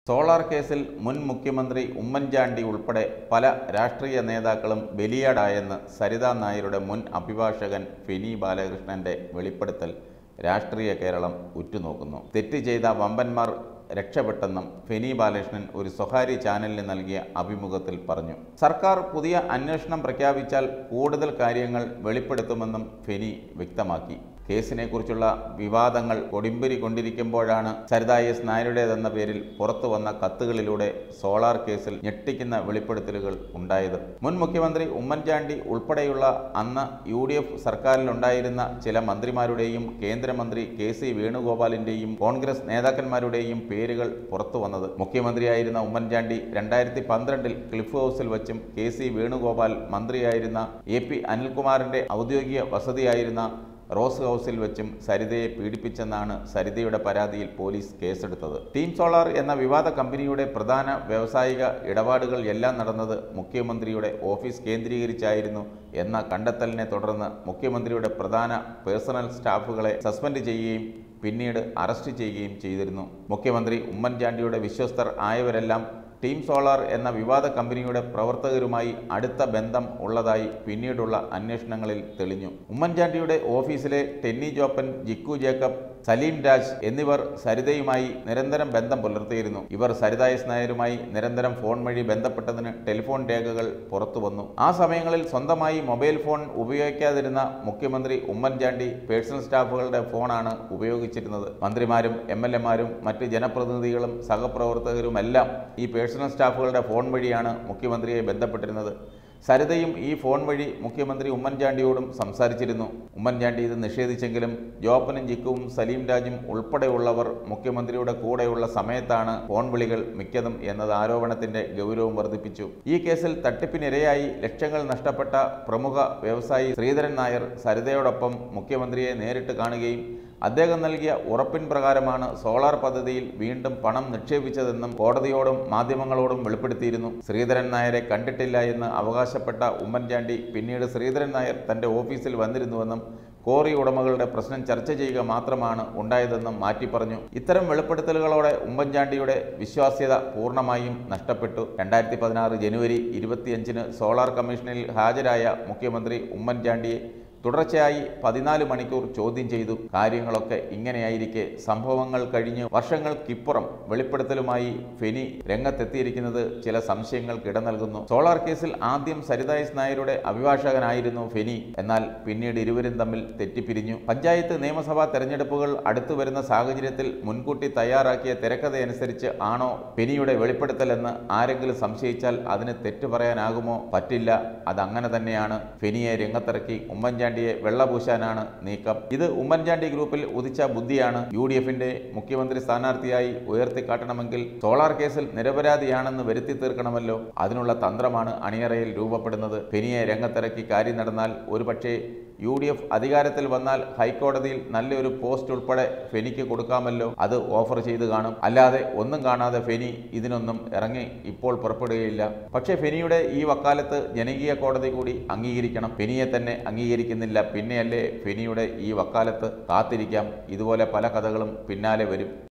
solar കേസിൽ മുൻ മുഖ്യമന്ത്രി ഉമ്മൻചാണ്ടി ഉൾപ്പെടെ പല രാഷ്ട്രീയ നേതാക്കളും ബലിയാടായെന്ന് സരിതാ നായരുടെ മുൻ അഭിഭാഷകൻ ഫെനി ബാലകൃഷ്ണന്റെ വെളിപ്പെടുത്തൽ രാഷ്ട്രീയ കേരളം ഉറ്റുനോക്കുന്നു തെറ്റ് ചെയ്ത വമ്പന്മാർ രക്ഷപ്പെട്ടെന്നും ഫെനി ബാലകൃഷ്ണൻ ഒരു സ്വകാര്യ ചാനലിന് നൽകിയ അഭിമുഖത്തിൽ പറഞ്ഞു സർക്കാർ പുതിയ അന്വേഷണം പ്രഖ്യാപിച്ചാൽ കൂടുതൽ കാര്യങ്ങൾ വെളിപ്പെടുത്തുമെന്നും ഫെനി വ്യക്തമാക്കി കേസിനെക്കുറിച്ചുള്ള വിവാദങ്ങൾ ഒടിമ്പരി കൊണ്ടിരിക്കുമ്പോഴാണ് സരിത എസ് നായരുടേതെന്ന പേരിൽ പുറത്തു വന്ന കത്തുകളിലൂടെ സോളാർ കേസിൽ ഞെട്ടിക്കുന്ന വെളിപ്പെടുത്തലുകൾ ഉണ്ടായത് മുൻ മുഖ്യമന്ത്രി ഉമ്മൻചാണ്ടി ഉൾപ്പെടെയുള്ള അന്ന് യു ഡി എഫ് സർക്കാരിലുണ്ടായിരുന്ന ചില മന്ത്രിമാരുടെയും കേന്ദ്രമന്ത്രി കെ സി വേണുഗോപാലിന്റെയും കോൺഗ്രസ് നേതാക്കന്മാരുടെയും പേരുകൾ പുറത്തു വന്നത് മുഖ്യമന്ത്രിയായിരുന്ന ഉമ്മൻചാണ്ടി രണ്ടായിരത്തി പന്ത്രണ്ടിൽ ക്ലിഫ് ഹൗസിൽ വച്ചും കെ സി വേണുഗോപാൽ മന്ത്രിയായിരുന്ന എ പി അനിൽകുമാറിന്റെ ഔദ്യോഗിക വസതിയായിരുന്ന റോസ് ഹൗസിൽ വെച്ചും സരിതയെ പീഡിപ്പിച്ചെന്നാണ് സരിതയുടെ പരാതിയിൽ പോലീസ് കേസെടുത്തത് ടീം സോളാർ എന്ന വിവാദ കമ്പനിയുടെ പ്രധാന വ്യാവസായിക ഇടപാടുകൾ എല്ലാം നടന്നത് മുഖ്യമന്ത്രിയുടെ ഓഫീസ് കേന്ദ്രീകരിച്ചായിരുന്നു എന്ന കണ്ടെത്തലിനെ തുടർന്ന് മുഖ്യമന്ത്രിയുടെ പ്രധാന പേഴ്സണൽ സ്റ്റാഫുകളെ സസ്പെൻഡ് ചെയ്യുകയും പിന്നീട് അറസ്റ്റ് ചെയ്യുകയും ചെയ്തിരുന്നു മുഖ്യമന്ത്രി ഉമ്മൻചാണ്ടിയുടെ വിശ്വസ്തർ ആയവരെല്ലാം ടീം സോളാർ എന്ന വിവാദ കമ്പനിയുടെ പ്രവർത്തകരുമായി അടുത്ത ബന്ധം ഉള്ളതായി പിന്നീടുള്ള അന്വേഷണങ്ങളിൽ തെളിഞ്ഞു ഉമ്മൻചാണ്ടിയുടെ ഓഫീസിലെ ടെന്നി ജോപ്പൻ ജിക്കു ജേക്കബ് സലീം രാജ് എന്നിവർ സരിതയുമായി നിരന്തരം ബന്ധം പുലർത്തിയിരുന്നു ഇവർ സരിത എസ് നായരുമായി നിരന്തരം ഫോൺ വഴി ബന്ധപ്പെട്ടതിന് ടെലിഫോൺ രേഖകൾ പുറത്തു വന്നു ആ സമയങ്ങളിൽ സ്വന്തമായി മൊബൈൽ ഫോൺ ഉപയോഗിക്കാതിരുന്ന മുഖ്യമന്ത്രി ഉമ്മൻചാണ്ടി പേഴ്സണൽ സ്റ്റാഫുകളുടെ ഫോണാണ് ഉപയോഗിച്ചിരുന്നത് മന്ത്രിമാരും എം എൽ എമാരും മറ്റ് ജനപ്രതിനിധികളും സഹപ്രവർത്തകരുമെല്ലാം ഈ പേഴ്സണൽ സ്റ്റാഫുകളുടെ ഫോൺ വഴിയാണ് മുഖ്യമന്ത്രിയെ ബന്ധപ്പെട്ടിരുന്നത് സരിതയും ഈ ഫോൺ വഴി മുഖ്യമന്ത്രി ഉമ്മൻചാണ്ടിയോടും സംസാരിച്ചിരുന്നു ഉമ്മൻചാണ്ടി ഇത് നിഷേധിച്ചെങ്കിലും ജോപ്പനും ജിക്കുവും സലീം രാജും ഉൾപ്പെടെയുള്ളവർ മുഖ്യമന്ത്രിയുടെ കൂടെയുള്ള സമയത്താണ് ഫോൺ വിളികൾ മിക്കതും എന്നത് ആരോപണത്തിന്റെ ഗൗരവം വർദ്ധിപ്പിച്ചു ഈ കേസിൽ തട്ടിപ്പിനിരയായി ലക്ഷങ്ങൾ നഷ്ടപ്പെട്ട പ്രമുഖ വ്യവസായി ശ്രീധരൻ നായർ സരിതയോടൊപ്പം മുഖ്യമന്ത്രിയെ നേരിട്ട് കാണുകയും അദ്ദേഹം നൽകിയ ഉറപ്പിൻ പ്രകാരമാണ് സോളാർ പദ്ധതിയിൽ വീണ്ടും പണം നിക്ഷേപിച്ചതെന്നും കോടതിയോടും മാധ്യമങ്ങളോടും വെളിപ്പെടുത്തിയിരുന്നു ശ്രീധരൻ നായരെ കണ്ടിട്ടില്ല എന്ന് അവകാശപ്പെട്ട ഉമ്മൻചാണ്ടി പിന്നീട് ശ്രീധരൻ നായർ തന്റെ ഓഫീസിൽ വന്നിരുന്നുവെന്നും കോറി ഉടമകളുടെ പ്രശ്നം ചർച്ച ചെയ്യുക മാത്രമാണ് ഉണ്ടായതെന്നും മാറ്റി പറഞ്ഞു ഇത്തരം വെളിപ്പെടുത്തലുകളോടെ ഉമ്മൻചാണ്ടിയുടെ വിശ്വാസ്യത പൂർണ്ണമായും നഷ്ടപ്പെട്ടു രണ്ടായിരത്തി പതിനാറ് ജനുവരി ഇരുപത്തിയഞ്ചിന് സോളാർ കമ്മീഷനിൽ ഹാജരായ മുഖ്യമന്ത്രി ഉമ്മൻചാണ്ടിയെ തുടർച്ചയായി പതിനാല് മണിക്കൂർ ചോദ്യം ചെയ്തു കാര്യങ്ങളൊക്കെ ഇങ്ങനെയായിരിക്കെ സംഭവങ്ങൾ കഴിഞ്ഞ് വർഷങ്ങൾക്കിപ്പുറം വെളിപ്പെടുത്തലുമായി ഫെനി രംഗത്തെത്തിയിരിക്കുന്നത് ചില സംശയങ്ങൾക്ക് ഇട നൽകുന്നു സോളാർ കേസിൽ ആദ്യം സരിത എസ് നായരുടെ അഭിഭാഷകനായിരുന്നു ഫെനി എന്നാൽ പിന്നീട് ഇരുവരും തമ്മിൽ തെറ്റിപ്പിരിഞ്ഞു പഞ്ചായത്ത് നിയമസഭാ തെരഞ്ഞെടുപ്പുകൾ അടുത്തു വരുന്ന സാഹചര്യത്തിൽ മുൻകൂട്ടി തയ്യാറാക്കിയ തിരക്കഥയനുസരിച്ച് ആണോ ഫെനിയുടെ വെളിപ്പെടുത്തലെന്ന് ആരെങ്കിലും സംശയിച്ചാൽ അതിന് തെറ്റു പറയാനാകുമോ പറ്റില്ല അതങ്ങനെ തന്നെയാണ് ഫെനിയെ രംഗത്തിറക്കി ഉമ്മൻചാണ്ടി ഉമ്മൻചാണ്ടിയെ വെള്ളപൂശാനാണ് നീക്കം ഇത് ഉമ്മൻചാണ്ടി ഗ്രൂപ്പിൽ ഉദിച്ച ബുദ്ധിയാണ് യു ഡി എഫിന്റെ മുഖ്യമന്ത്രി സ്ഥാനാർത്ഥിയായി ഉയർത്തിക്കാട്ടണമെങ്കിൽ സോളാർ കേസിൽ നിരപരാധിയാണെന്ന് വരുത്തി തീർക്കണമല്ലോ അതിനുള്ള തന്ത്രമാണ് അണിയറയിൽ രൂപപ്പെടുന്നത് ഫെനിയെ രംഗത്തിറക്കി കാര്യം നടന്നാൽ ഒരുപക്ഷേ യു ഡി എഫ് അധികാരത്തിൽ വന്നാൽ ഹൈക്കോടതിയിൽ നല്ലൊരു പോസ്റ്റ് ഉൾപ്പെടെ ഫെനിക്ക് കൊടുക്കാമല്ലോ അത് ഓഫർ ചെയ്ത് കാണും അല്ലാതെ ഒന്നും കാണാതെ ഫെനി ഇതിനൊന്നും ഇറങ്ങി ഇപ്പോൾ പുറപ്പെടുകയില്ല പക്ഷേ ഫെനിയുടെ ഈ വക്കാലത്ത് ജനകീയ കോടതി കൂടി അംഗീകരിക്കണം ഫെനിയെ തന്നെ അംഗീകരിക്കുന്നില്ല പിന്നെയല്ലേ ഫെനിയുടെ ഈ വക്കാലത്ത് കാത്തിരിക്കാം ഇതുപോലെ പല കഥകളും പിന്നാലെ വരും